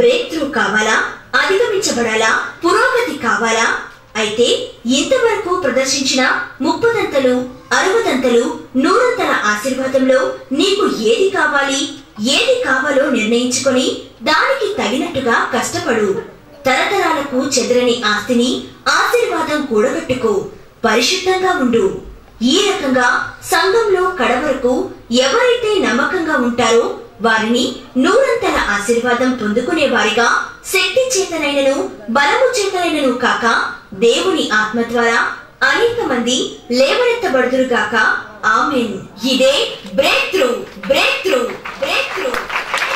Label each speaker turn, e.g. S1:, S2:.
S1: break through కావాలా అధిగమించబడాలా పురోగతి కావాలా అయితే ఇంతవరకు ప్రదర్శించిన ముప్పదంతలు అరవదంతలు నూరంతల ఆశీర్వాదంలో నీకు ఏది కావాలి ఏది కావాలో నిర్ణయించుకొని దానికి తగినట్టుగా కష్టపడు తరతరాలకు చెదరని ఆస్తిని ఆశీర్వాదం కూడగట్టుకో పరిశుద్ధంగా ఉండు ఈ రకంగా సంఘంలో కడవరకు ఎవరైతే నమ్మకంగా ఉంటారో వారిని నూరంతల ఆశీర్వాదం పొందుకునే వారిగా శక్తి చేతనైనను బలము చేతనైనను కాక దేవుని ఆత్మ ద్వారా అనేక మంది లేవనెత్తబడుదురు గాక ఆమెన్ ఇదే breakthrough breakthrough break through